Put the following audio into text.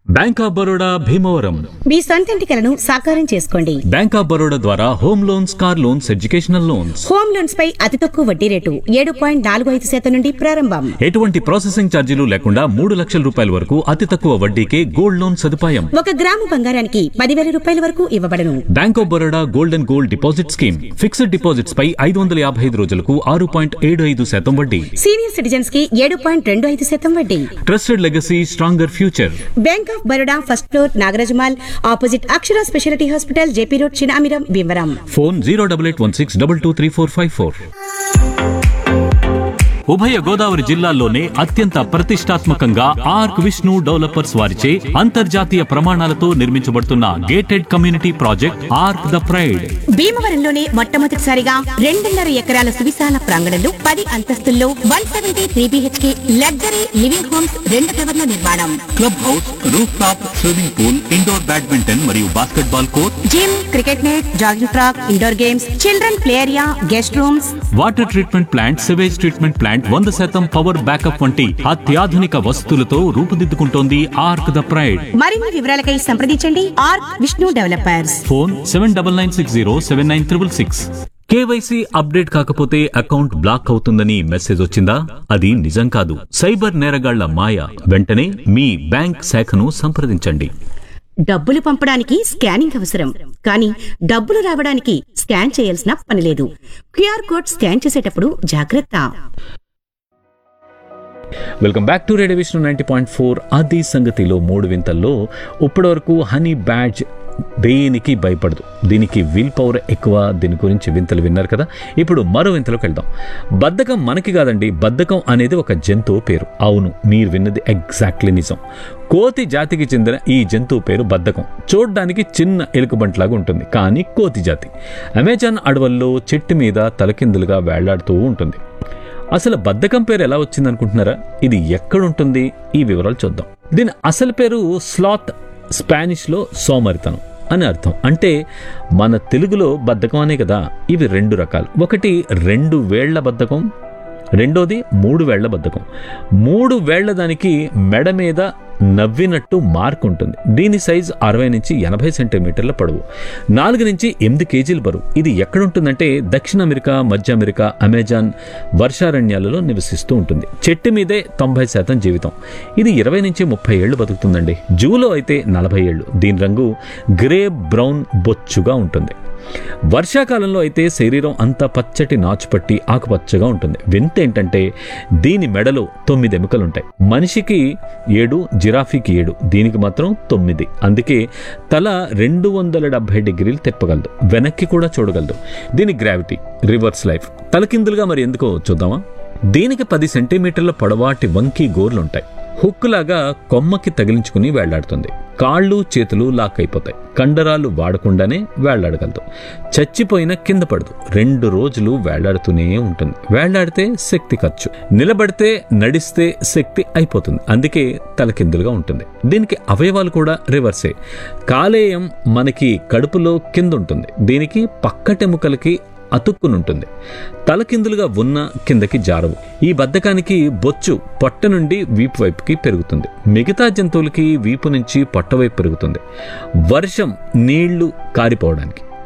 bank of Baroda Bhimavaram మీ సొంతింటి కలను సాకారం చేసుకోండి బ్యాంక్ ఆఫ్ బరోడా ద్వారా home loans car loans educational loans home loans పై అతి తక్కువ వడ్డీ రేటు ఏడు పాయింట్ నాలుగు ఐదు శాతం నుండి ప్రారంభం ఎటువంటి ప్రాసెసింగ్ ఛార్జీలు లేకుండా మూడు లక్షల రూపాయల వరకు అతి తక్కువ వడ్డీకే గోల్డ్ లోన్ సదుపాయం ఒక గ్రాము బంగారానికి పదివేల రూపాయల వరకు ఇవ్వబడను Bank of Baroda gold and gold deposit scheme fixed deposits పై ఐదు వందల యాభై ఐదు రోజులకు ఆరు పాయింట్ ఏడు ఐదు శాతం వడ్డీ సీనియర్ సిటిజన్స్ కి ఏడు పాయింట్ రెండు ఐదు శాతం వడ్డీ trusted legacy stronger future Bank of Baroda first floor నాగరాజమాల్ opposite Akshara speciality hospital JP road Chinamiram Bhimavaram phone zero double eight one six double two three four five four ఉభయ గోదావరి జిల్లాల్లోనే అత్యంత ప్రతిష్టాత్మకంగా ఆర్క్ విష్ణు డెవలపర్స్ వారిచే అంతర్జాతీయ ప్రమాణాలతో నిర్మించబడుతున్న gated community project Arc the Pride భీమవరంలోనే మొట్టమొదటిసారిగా రెండున్నర ఎకరాల సువిశాల ప్రాంగణంలో పది అంతస్తుల్లో one seventy three BHK luxury living homes రెండు టవర్ల నిర్మాణం club house roof top swimming pool indoor badminton మరియు basketball court gym cricket net jogging track indoor games children play area guest rooms water treatment plant sewage treatment plant వంద శాతం power backup వంటి అత్యాధునిక వసతులతో రూపుదిద్దుకుంటోంది arc the pride మరిన్ని వివరాలకై సంప్రదించండి R Vishnu developers phone seven double nine six zero seven nine triple six KYC update కాకపోతే account block అవుతుందని మెసేజ్ వచ్చిందా అది నిజం కాదు సైబర్ నేరగాళ్ల మాయ వెంటనే మీ బ్యాంక్ శాఖను సంప్రదించండి డబ్బులు పంపడానికి స్కానింగ్ అవసరం కానీ డబ్బులు రావడానికి స్కాన్ చేయాల్సిన పని లేదు క్యూఆర్ కోడ్ స్కాన్ చేసేటప్పుడు జాగ్రత్త welcome back to radio Vishnu ninety point four అది సంగతిలో మూడు వింతల్లో ఇప్పటివరకు హనీ బ్యాడ్జ్ దేనికి భయపడదు దీనికి విల్ పవర్ ఎక్కువ దీని గురించి వింతలు విన్నారు కదా ఇప్పుడు మరో వింతలోకి వెళ్దాం బద్ధకం మనకి కాదండి బద్ధకం అనేది ఒక జంతువు పేరు అవును మీరు విన్నది ఎగ్జాక్ట్లీ నిజం కోతి జాతికి చెందిన ఈ జంతువు పేరు బద్ధకం చూడడానికి చిన్న ఎలుకబంట్లాగా ఉంటుంది కానీ కోతి జాతి అమెజాన్ అడవుల్లో చెట్టు మీద తలకిందులుగా వేళ్లాడుతూ ఉంటుంది అసలు బద్ధకం పేరు ఎలా వచ్చింది అనుకుంటున్నారా ఇది ఎక్కడుంటుంది ఈ వివరాలు చూద్దాం దీని అసలు పేరు స్లాత్ స్పానిష్లో సోమరితనం అని అర్థం అంటే మన తెలుగులో బద్ధకం అనే కదా ఇవి రెండు రకాలు ఒకటి రెండు వేళ్ల బద్ధకం రెండోది మూడు వేళ్ల బద్ధకం మూడు వేళ్ల దానికి మెడ మీద నవ్వినట్టు మార్క్ ఉంటుంది దీని సైజ్ అరవై నుంచి ఎనభై సెంటీమీటర్ల పొడవు నాలుగు నుంచి ఎనిమిది కేజీల బరువు ఇది ఎక్కడుంటుందంటే దక్షిణ అమెరికా మధ్య అమెరికా అమెజాన్ వర్షారణ్యాలలో నివసిస్తూ ఉంటుంది చెట్టు మీదే తొంభై శాతం జీవితం ఇది ఇరవై నుంచి ముప్పై ఏళ్ళు బతుకుతుందండి జూలో అయితే నలభై ఏళ్ళు దీని రంగు గ్రే బ్రౌన్ బొచ్చుగా ఉంటుంది వర్షాకాలంలో అయితే శరీరం అంతా పచ్చటి నాచుపట్టి ఆకుపచ్చగా ఉంటుంది వింత ఏంటంటే దీని మెడలో తొమ్మిది ఎముకలుంటాయి మనిషికి ఏడు జిరాఫీకి ఏడు దీనికి మాత్రం తొమ్మిది అందుకే తల రెండు వందల డెబ్బై డిగ్రీలు తిప్పగలదు వెనక్కి కూడా చూడగలదు దీని గ్రావిటీ రివర్స్ లైఫ్ తలకిందులుగా మరి ఎందుకో చూద్దామా దీనికి పది సెంటీమీటర్ల పొడవాటి వంకి గోర్లుంటాయి హుక్కులాగా కొమ్మకి తగిలించుకుని వేళ్లాడుతుంది కాళ్ళు చేతులు లాక్ అయిపోతాయి కండరాలు వాడకుండానే వేళ్లాడగలదు చచ్చిపోయిన కింద పడదు రెండు రోజులు వేళ్లాడుతూనే ఉంటుంది వేళ్లాడితే శక్తి ఖర్చు నిలబడితే నడిస్తే శక్తి అయిపోతుంది అందుకే తలకిందులుగా ఉంటుంది దీనికి అవయవాలు కూడా రివర్సే కాలేయం మనకి కడుపులో కింద ఉంటుంది దీనికి పక్కటెముకలకి అతుక్కునుంటుంది తలకిందులుగా ఉన్న కిందకి జారవు ఈ బద్ధకానికి బొచ్చు పొట్ట నుండి వీపు వైపుకి పెరుగుతుంది మిగతా జంతువులకి వీపు నుంచి పొట్ట వైపు పెరుగుతుంది వర్షం నీళ్లు కారిపోవడానికి